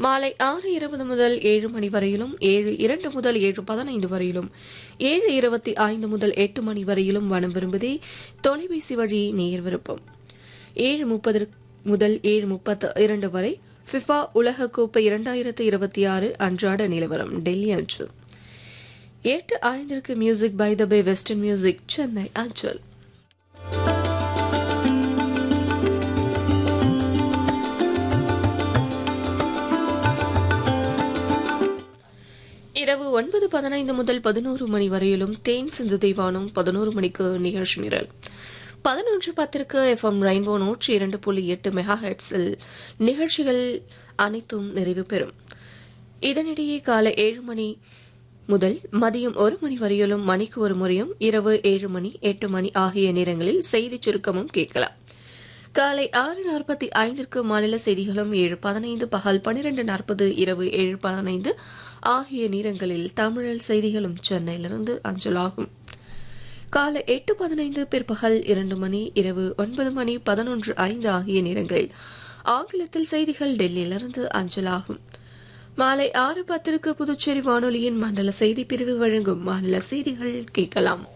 மாலை ஆறு இருபது முதல் ஏழு மணி வரையிலும் ஏழு இரண்டு முதல் ஏழு பதினைந்து வரையிலும் ஏழு இருபத்தி ஐந்து முதல் எட்டு மணி வரையிலும் வனம் விரும்புதே தொலைபேசி வழி நேர் விருப்பம் ஏழு முப்பது முதல் ஏழு முப்பத்து இரண்டு வரை ஃபிஃபா உலகக்கோப்பை இரண்டாயிரத்து இருபத்தி ஆறு அன்றாட நிலவரம் டெல்லி அஞ்சல் எட்டு ஐந்திற்கு music by the bay western music Chennai அஞ்சல் இரவு ஒன்பது பதினைந்து முதல் பதினோரு மணி வரையிலும் தேன் சிந்து தெய்வானும் பதினோரு மணிக்கு நிகழ்ச்சி நிரல் பதினொன்று பத்திற்கு எஃப்எம் ரெயின்போ நூற்றி இரண்டு புள்ளி எட்டு மெகா ஹெட்ஸில் நிகழ்ச்சிகள் அனைத்தும் நிறைவு பெறும் இதனிடையே காலை ஏழு மணி முதல் மதியம் ஒரு மணி வரையிலும் மணிக்கு ஒரு முறையும் இரவு ஏழு மணி எட்டு மணி ஆகிய நேரங்களில் செய்திச் சுருக்கமும் கேட்கலாம் காலை ஆறு நாற்பத்தி ஐந்திற்கு மாநில செய்திகளும் ஏழு பதினைந்து பகல் பனிரெண்டு நாற்பது இரவு ஏழு பதினைந்து ஆகிய நேரங்களில் தமிழல் செய்திகளும் சென்னையிலிருந்து அஞ்சலாகும் காலை எட்டு பதினைந்து பிற்பகல் இரண்டு மணி இரவு ஒன்பது மணி பதினொன்று ஐந்து ஆகிய நேரங்களில் ஆங்கிலத்தில் செய்திகள் டெல்லியிலிருந்து அஞ்சலாகும் மாலை ஆறு பத்திற்கு புதுச்சேரி வானொலியின் மண்டல செய்தி பிரிவு வழங்கும் மாநில செய்திகள் கேட்கலாம்